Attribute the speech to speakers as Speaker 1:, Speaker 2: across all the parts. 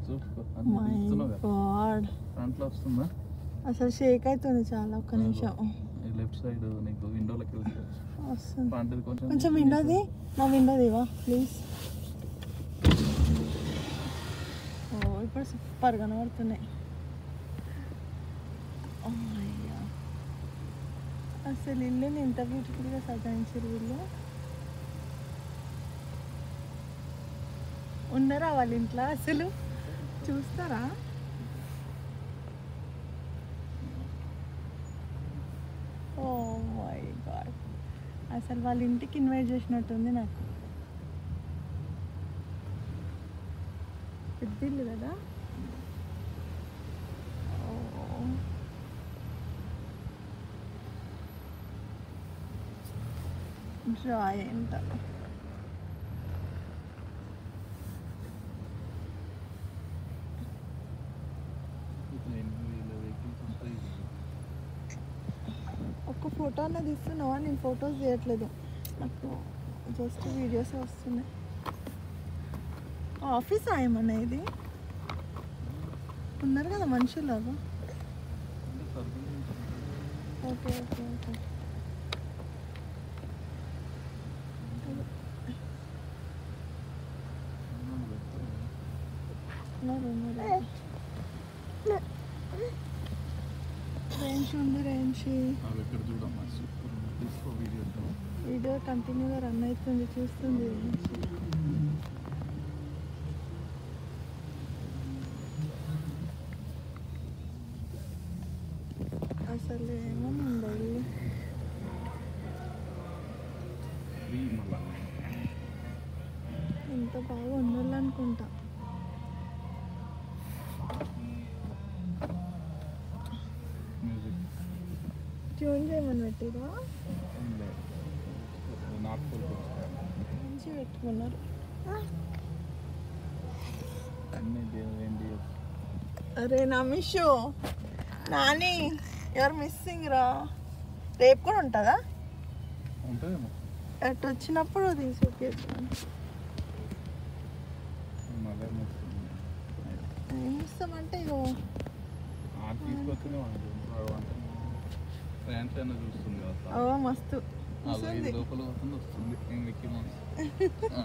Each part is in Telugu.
Speaker 1: చూసుకో అన్ని
Speaker 2: మై
Speaker 1: తీస్తున్నావు కదా
Speaker 2: గాడ్
Speaker 1: ఫ్రంట్లో వస్తుందా
Speaker 2: అసలు షేక్ అవుతుంది చాలా ఒక్క నిమిషం
Speaker 1: ఈ లెఫ్ట్ సైడ్ నీకు విండోలోకి వెళ్తుంది
Speaker 2: వస్తుంది
Speaker 1: ఫ్రంట్ కొంచెం
Speaker 2: కొంచెం విండోది నా విండోదివా ప్లీజ్ ఓ ఇప్పుడు సూపర్ కనబడుతున్నాయి అమ్మయ్యా. అసలు ఇల్లుని ఇంత బ్యూటిఫుల్గా సజాయించారు వీళ్ళు ఉన్నారా వాళ్ళ ఇంట్లో అసలు చూస్తారా ఓ మై గాడ్ అసలు వాళ్ళ ఇంటికి ఇన్వైట్ చేసినట్టుంది నాకు పెద్ద ఇల్లు కదా ఓ. డ్రాయ్ ఎంత
Speaker 1: వెహికల్స్ ఉంటాయి
Speaker 2: ఒక్క ఫోటో అన్నది ఇస్తున్నావా నేను ఫొటోస్ చేయట్లేదు నాకు జస్ట్ వీడియోస్ వస్తున్నాయి ఆఫీస్ ఏమన్నా ఇది ఉన్నారు కదా మనుషులాగా
Speaker 1: అంటే సరుకులు
Speaker 2: ఓకే ఓకే ఓకే ఉన్నారు ఉన్నారు రేంజ్ ఉంది రేంజ్
Speaker 1: అవి ఎక్కడ చూడమ్మా సూపర్ తీసుకో వీడియో
Speaker 2: వీడియో కంటిన్యూగా రన్ అవుతుంది చూస్తుంది అసలు ఏమన్నా ఇల్లు
Speaker 1: ఫ్రీ మళ్ళా
Speaker 2: ఇంత బాగా ఉండాలి అనుకుంటా
Speaker 1: మ్యూజిక్
Speaker 2: ట్యూన్ చేయమని పెట్టిరా
Speaker 1: ఏం లేదు నాట్ ఫుల్
Speaker 2: మంచి పెట్టుకున్నారు
Speaker 1: అన్ని ఏంటి
Speaker 2: అరే నా మిషు నాని ఎవరు మిస్సింగ్ రా రేపు కూడా ఉంటుందా
Speaker 1: ఉంటుందేమో
Speaker 2: అటు వచ్చినప్పుడు తీసుకొచ్చేస్తాను
Speaker 1: మళ్ళీ
Speaker 2: ఏం ఇస్తామంటే ఇగో
Speaker 1: ఆ తీసుకొచ్చింది మనకి ఫ్యాన్స్ అయినా చూస్తుంది కదా
Speaker 2: ఓ మస్తు
Speaker 1: నాలుగు ఐదు
Speaker 2: వస్తుంది
Speaker 1: లోపల వస్తుంది వస్తుంది ఏం మిక్కీ మౌస్ ఆ,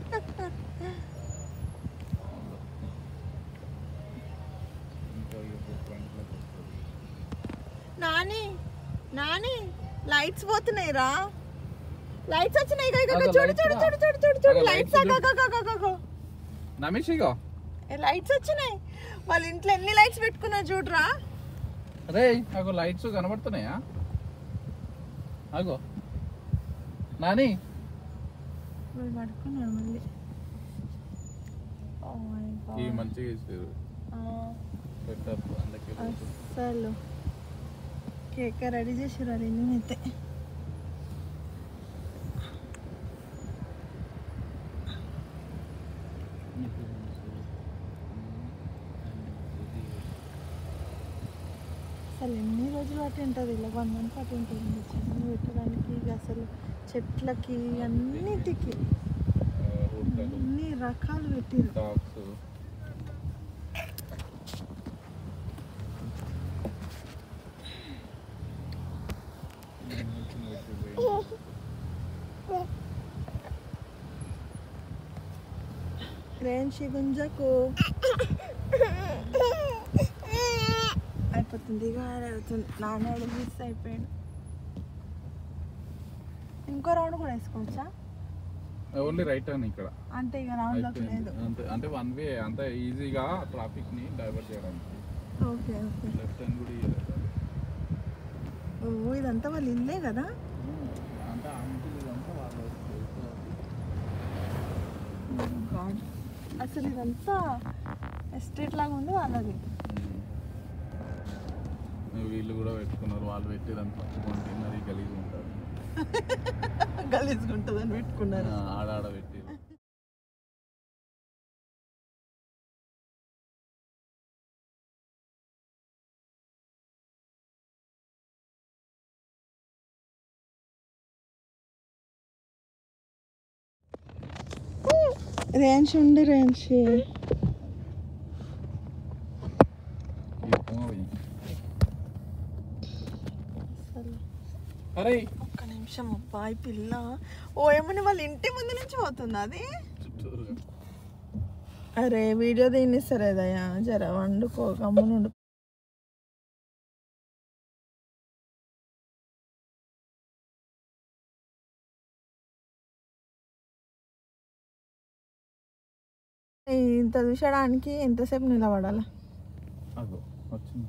Speaker 1: ఇంకా ఇప్పుడు ఫ్రంట్లోకి వస్తుంది
Speaker 2: నాని నాని లైట్స్ పోతున్నాయి రా లైట్స్ వచ్చినాయి ఇగో, ఇగో, ఇగో,
Speaker 1: అదో
Speaker 2: చూడు
Speaker 1: lights
Speaker 2: చూడు
Speaker 1: రా.
Speaker 2: చూడు చూడు చూడు చూడు
Speaker 1: అదో
Speaker 2: లైట్స్
Speaker 1: lights నమేషిగో
Speaker 2: లైట్స్ వచ్చినాయి వాళ్ళ ఇంట్లో ఎన్ని లైట్స్ పెట్టుకున్నారు చూడరా
Speaker 1: రే అగో లైట్స్ కనబడుతున్నాయా అగో నాని
Speaker 2: వాళ్ళు పడుకున్నారు మళ్ళీ Oh my God.
Speaker 1: ఇవి మంచిగా ఇస్తారు
Speaker 2: ఆ,
Speaker 1: పెట్టారు అందుకే
Speaker 2: అస్సలు కేక్ రెడీ చేసారు అది నేనైతే అసలు ఎన్ని రోజులు అటు ఉంటుంది ఇలా వన్ మంత్ అటు ఉంటుంది చెట్లు పెట్టడానికి ఇక అసలు చెట్లకి అన్నిటికీ అన్ని రకాలు పెట్టిరు
Speaker 1: డాగ్స్
Speaker 2: రేంచి గుంజకు అయిపోతుంది ఇక అవుతుంది నాన్నోడు మిస్ అయిపోయాడు ఇంకో రౌండ్ కూడా వేసుకోవచ్చా
Speaker 1: ఓన్లీ రైట్ అని ఇక్కడ
Speaker 2: అంటే ఇక రౌండ్లోకి
Speaker 1: అయిపోయింది.
Speaker 2: లేదు
Speaker 1: అంతే అంటే వన్ వే అంత ఈజీగా ట్రాఫిక్ ని డైవర్ట్ చేయడానికి
Speaker 2: ఓకే ఓకే
Speaker 1: లెఫ్ట్ హ్యాండ్ కూడా ఇయ్యలేదు
Speaker 2: ఓ ఇదంతా వాళ్ళ ఇల్లే కదా
Speaker 1: అంటే అంకుల్ ఇదంతా వాళ్ళు
Speaker 2: గాడ్ అసలు ఇదంతా ఎస్టేట్ లాగా ఉంది వాళ్ళది
Speaker 1: వీళ్ళు కూడా పెట్టుకున్నారు వాళ్ళు పెట్టేదంతా పట్టుకుంటే మరి గలీజ్ ఉంటారు
Speaker 2: గలీజ్గా ఉంటుందని పెట్టుకున్నారు
Speaker 1: ఆడాడ పెట్టి
Speaker 2: రేంజ్ ఉండి రేంజ్
Speaker 1: అరే
Speaker 2: ఒక్క నిమిషం అబ్బా ఈ పిల్ల ఓ ఏమని వాళ్ళ ఇంటి ముందు నుంచి పోతుంది అది
Speaker 1: చుట్టూరుగా
Speaker 2: అరే వీడియో తీనిస్తారేదయ్యా జర వండుకో గమ్మునుండు ఇంత చూసడానికి ఎంతసేపు నిలబడాలా
Speaker 1: అగో వచ్చింది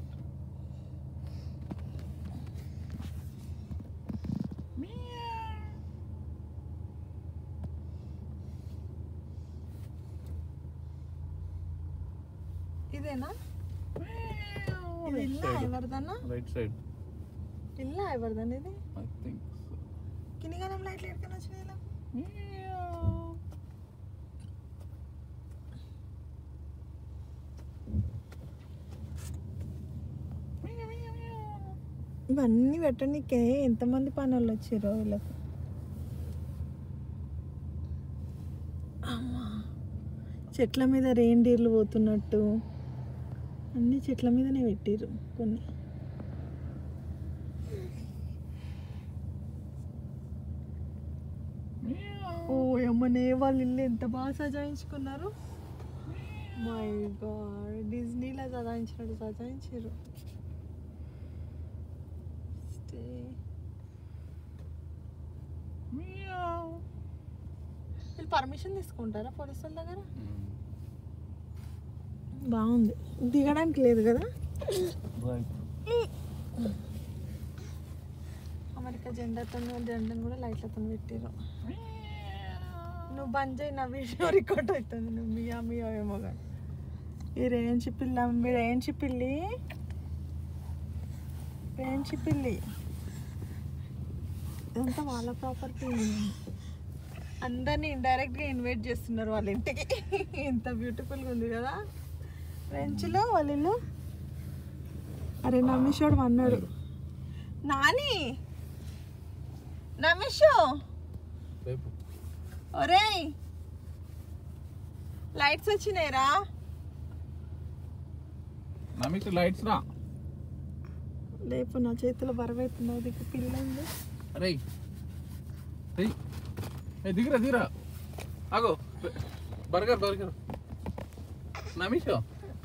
Speaker 2: ఇదేనా ఇది ఇల్లా ఎవరిదన్నా
Speaker 1: రైట్ సైడ్
Speaker 2: ఇల్లా ఎవరిదన్నా ఇది
Speaker 1: ఐ థింక్
Speaker 2: కినిగానం లైట్లు ఎక్కడ వచ్చినాయి ఇలా ఇవన్నీ పెట్టనీకే ఎంతమంది పని వాళ్ళు వచ్చారో వీళ్ళకు అమ్మా చెట్ల మీద రెయిన్డీర్లు పోతున్నట్టు అన్ని చెట్ల మీదనే పెట్టిర్రు కొన్ని ఓ అమ్మనే వాళ్ళ ఇల్లు ఎంత బాగా సజాయించుకున్నారు మై గాడ్ డిజ్నీలా సజాయించినట్టు సజాయించారు వీళ్ళు పర్మిషన్ తీసుకుంటారా పోలీసుల దగ్గర బాగుంది దిగడానికి లేదు కదా
Speaker 1: రైట్
Speaker 2: అమెరికా జెండాతో జెండాను కూడా లైట్లతో పెట్టారు నువ్వు బంద్ చేయి నా వీడియో రికార్డ్ అవుతుంది నువ్వు మియా మియా ఏమో కానీ ఈ రేంచి పిల్ల మీ రేంచి పిల్లి రేంచి పిల్లి ఇదంతా వాళ్ళ ప్రాపర్టీ అందరినీ ఇండైరెక్ట్గా ఇన్వైట్ చేస్తున్నారు వాళ్ళ ఇంటికి ఎంత బ్యూటిఫుల్గా ఉంది కదా రెంచ్లో వాళ్ళ ఇల్లు అరే నమ్మేశోడు అన్నాడు నాని నమ్మేషు
Speaker 1: రేపు
Speaker 2: ఒరేయ్ లైట్స్ వచ్చినాయిరా
Speaker 1: నమికి లైట్స్ రా
Speaker 2: లేపు నా చేతిలో బరవైతున్నావు దిక్కు పిల్ల ఉంది
Speaker 1: అరే రేయ్ ఏ దిగిరా దిగిరా ఆగో బర్గర్ బర్గర్ నమిషో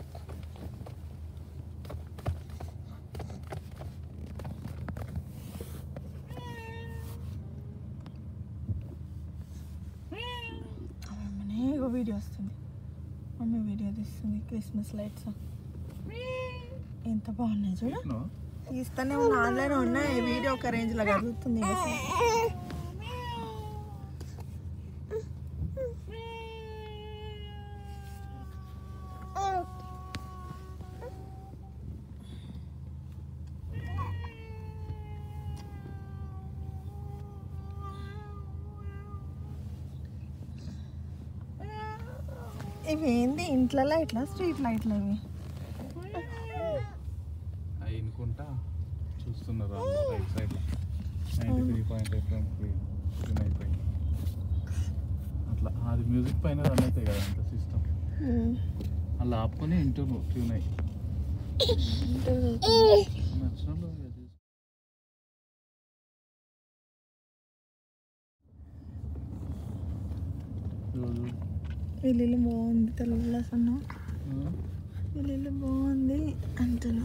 Speaker 2: మమ్మీ ఇగో వీడియో వస్తుంది మమ్మీ వీడియో తీస్తుంది క్రిస్మస్ లైట్స్ ఎంత బాగున్నాయి చూడు తీస్తూనే ఉన్న ఆన్లైన్ ఉన్నాయి వీడియో ఒక రేంజ్ లో కదులుతుంది ఇక అసలు. ఇవి ఏంది ఇంట్లో లైట్లా స్ట్రీట్ లైట్లు ఇవి
Speaker 1: అవి ఇనుకుంటా చూస్తున్నారు right side ninety three point FM tune అయిపోయింది అట్లా అది మ్యూజిక్ పైన రన్ అవుతాయి కదా అంత సిస్టమ్ అలా ఆపుకొని ఇంటూ ట్యూన్ అయ్యి నచ్చిన
Speaker 2: వీళ్ళు బాగుంది తెల్ల సన్న వీళ్ళు బాగుంది అంటున్నా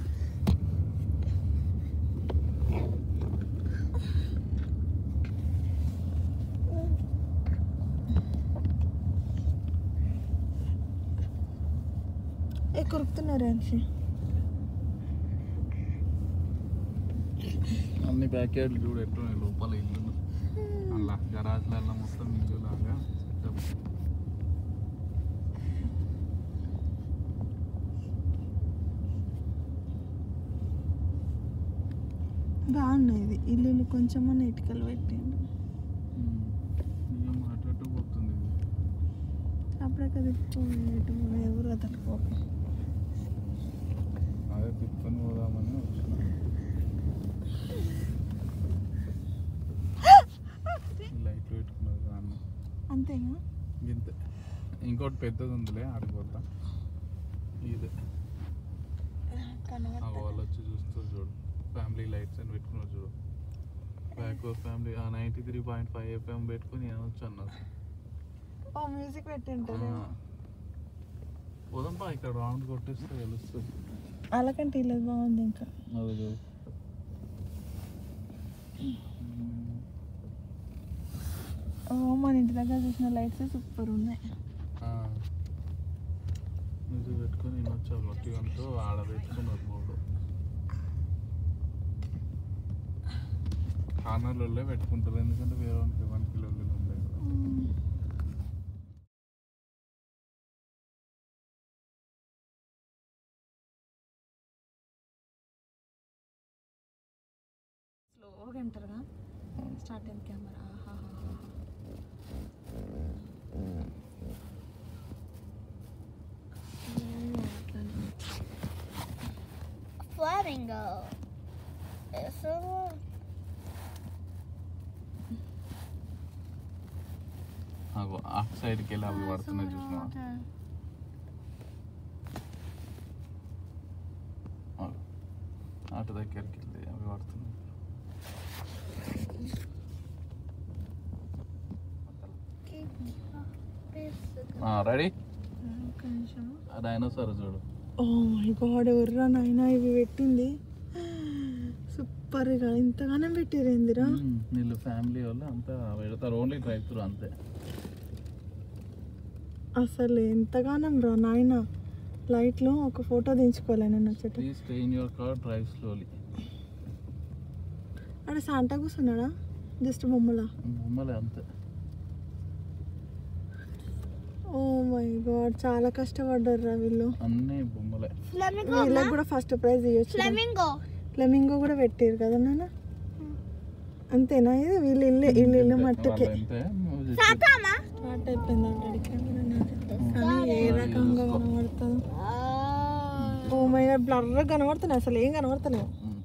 Speaker 2: ఏ కొరుకుతున్నారు అనిషి
Speaker 1: అన్ని బ్యాక్ యార్డ్లు చూడు ఎట్లున్నాయి లోపల ఇల్లు అలా గరాజ్లలో మొత్తం ఇల్లు లాగా సెటప్
Speaker 2: బాగున్నాయి ఇది ఇల్లు కొంచెమన్నా ఇటుకలు పెట్టిండు
Speaker 1: ఇక మాట్లాడుతూ పోతుంది ఇది.
Speaker 2: అప్పుడే కదా ఇటు ఎవరు అతడుకోక
Speaker 1: అదే తిప్పుకొని పోదామని వచ్చిన ఈ లైట్లు పెట్టుకున్నారు అన్న
Speaker 2: అంతేనా
Speaker 1: ఇంతే ఇంకోటి పెద్దది ఉందిలే ఆడిపోతా ఇదే ఆ
Speaker 2: కనబడతా
Speaker 1: వాళ్ళు వచ్చి చూస్తారు చూడు ఫ్యామిలీ లైట్స్ అని పెట్టుకున్నారు చూడు బ్యాక్వర్డ్ ఫ్యామిలీ ఆ ninety three point five FM పెట్టుకుని అనొచ్చు అన్నారు
Speaker 2: ఓ మ్యూజిక్ పెట్టింటారు
Speaker 1: పోదాంపా ఇక్కడ రౌండ్ కొట్టేస్తే తెలుస్తుంది
Speaker 2: అలాకంటే ఇల్లు బాగుంది ఇంకా
Speaker 1: అదే
Speaker 2: ఓ మన ఇంటి దగ్గర చూసిన లైట్స్ సూపర్ ఉన్నాయి
Speaker 1: మ్యూజిక్ పెట్టుకొని వినొచ్చు బట్టి అంటూ ఆడ పెట్టుకున్నారు మూడు కార్నర్లలో పెట్టుకుంటారు ఎందుకంటే వేరే వానికి వన్ కిలోమీటర్ ఉంటాయి కదా
Speaker 2: స్లోగా అంటారుగా స్టార్ట్ అయింది కెమెరా
Speaker 3: Flamingo. It's a
Speaker 1: అగో ఆ సైడ్కి వెళ్ళి అవి పడుతున్నాయి చూసినా అటు దగ్గరికి వెళ్ళి అవి పడుతున్నాయి రెడీ
Speaker 2: ఒక్క నిమిషం
Speaker 1: డైనోసార్ చూడు
Speaker 2: ఓ మై గాడ్ ఎవర్రా నాయనా ఇవి పెట్టింది సూపర్ గా ఇంతగానే పెట్టిరేందిరా
Speaker 1: మ్మ్. వీళ్ళు ఫ్యామిలీ వాళ్ళు అంతా పెడతారు ఓన్లీ డ్రైవ్ త్రూ అంతే
Speaker 2: అసలు ఎంతగానం రా నాయన లైట్లో ఒక ఫోటో దించుకోలే నేను వచ్చేట
Speaker 1: please stay in your car drive slowly
Speaker 2: అక్కడ శాంటా కూర్చున్నాడా జస్ట్ బొమ్మలా
Speaker 1: బొమ్మలే అంతే
Speaker 2: ఓ మై గాడ్ చాలా కష్టపడ్డారు రా వీళ్ళు
Speaker 1: అన్నీ బొమ్మలే
Speaker 3: flamingo.
Speaker 2: వీళ్ళకి కూడా ఫస్ట్ ప్రైజ్ ఇవ్వచ్చు
Speaker 3: Flamingo.
Speaker 2: ఫ్లెమింగో కూడా పెట్టారు కదా నాన్న అంతేనా ఇది వీళ్ళు ఇల్లు ఇల్లు ఇల్లు మట్టుకే
Speaker 1: వాళ్ళ అంతే మ్యూజిక్
Speaker 3: Satama.
Speaker 2: స్టార్ట్ అయిపోయింది ఆల్రెడీ కెమెరా కానీ ఏ రకంగా కనబడుతుంది
Speaker 3: Oh.
Speaker 2: ఓ మై గాడ్ బ్లర్గా కనబడుతున్నాయి అసలు ఏం కనబడతలేవు
Speaker 1: మ్మ్.